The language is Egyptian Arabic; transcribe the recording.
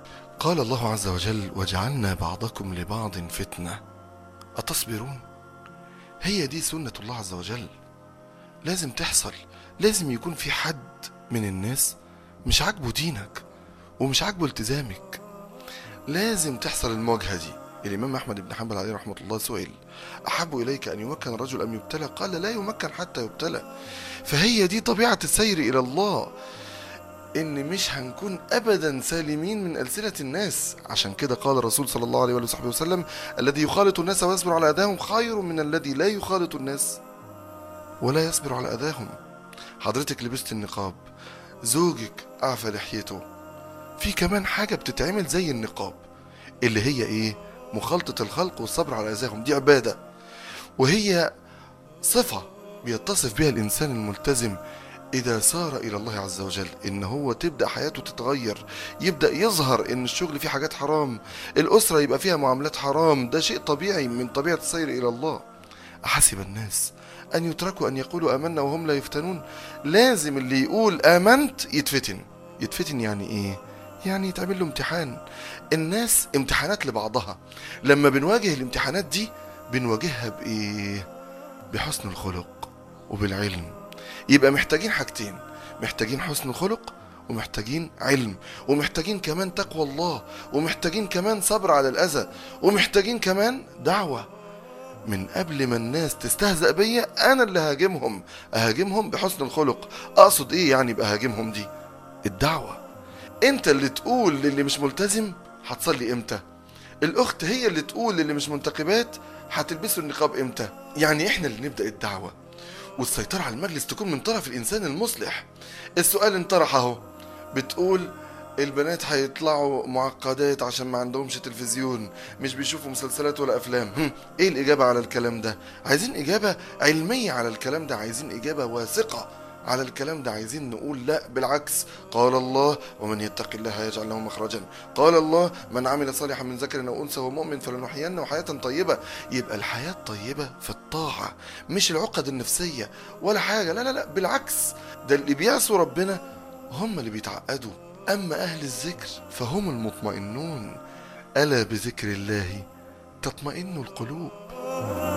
قال الله عز وجل وجعلنا بعضكم لبعض فتنة أتصبرون هي دي سنة الله عز وجل لازم تحصل لازم يكون في حد من الناس مش عاجبه دينك ومش عاجبه التزامك لازم تحصل المواجهة دي الإمام أحمد بن حنبل عليه رحمة الله سئل أحب إليك أن يمكن الرجل أم يبتلى قال لا يمكن حتى يبتلى فهي دي طبيعة السير إلى الله ان مش هنكون ابدا سالمين من السنه الناس عشان كده قال الرسول صلى الله عليه وصحبه وسلم الذي يخالط الناس ويصبر على اذاهم خير من الذي لا يخالط الناس ولا يصبر على اذاهم حضرتك لبست النقاب زوجك اعفى لحيته في كمان حاجه بتتعمل زي النقاب اللي هي ايه مخالطه الخلق والصبر على اذاهم دي عباده وهي صفه بيتصف بها الانسان الملتزم إذا سار إلى الله عز وجل إن هو تبدأ حياته تتغير يبدأ يظهر إن الشغل فيه حاجات حرام الأسرة يبقى فيها معاملات حرام ده شيء طبيعي من طبيعة السير إلى الله أحسب الناس أن يتركوا أن يقولوا آمنا وهم لا يفتنون لازم اللي يقول آمنت يتفتن يتفتن يعني إيه؟ يعني يتعمل له امتحان الناس امتحانات لبعضها لما بنواجه الامتحانات دي بنواجهها بإيه؟ بحسن الخلق وبالعلم يبقى محتاجين حاجتين محتاجين حسن خلق ومحتاجين علم ومحتاجين كمان تقوى الله ومحتاجين كمان صبر على الأذى ومحتاجين كمان دعوة من قبل ما الناس تستهزأ بيا أنا اللي هاجمهم أهاجمهم بحسن الخلق أقصد إيه يعني بأهاجمهم دي الدعوة أنت اللي تقول للي مش ملتزم هتصلي إمتى الأخت هي اللي تقول للي مش منتقبات هتلبسوا النقاب إمتى يعني إحنا اللي نبدأ الدعوة والسيطرة على المجلس تكون من طرف الإنسان المصلح السؤال انطرح أهو بتقول البنات هيطلعوا معقدات عشان ما عندهمش تلفزيون مش بيشوفوا مسلسلات ولا أفلام هم. إيه الإجابة على الكلام ده عايزين إجابة علمية على الكلام ده عايزين إجابة واثقة على الكلام ده عايزين نقول لا بالعكس قال الله ومن يتق الله يجعل له مخرجا قال الله من عمل صالحا من ذكر او انثى وهو مؤمن فلنحيينه حياه طيبه يبقى الحياه الطيبه في الطاعه مش العقد النفسيه ولا حاجه لا لا لا بالعكس ده اللي بيعصوا ربنا هم اللي بيتعقدوا اما اهل الذكر فهم المطمئنون الا بذكر الله تطمئن القلوب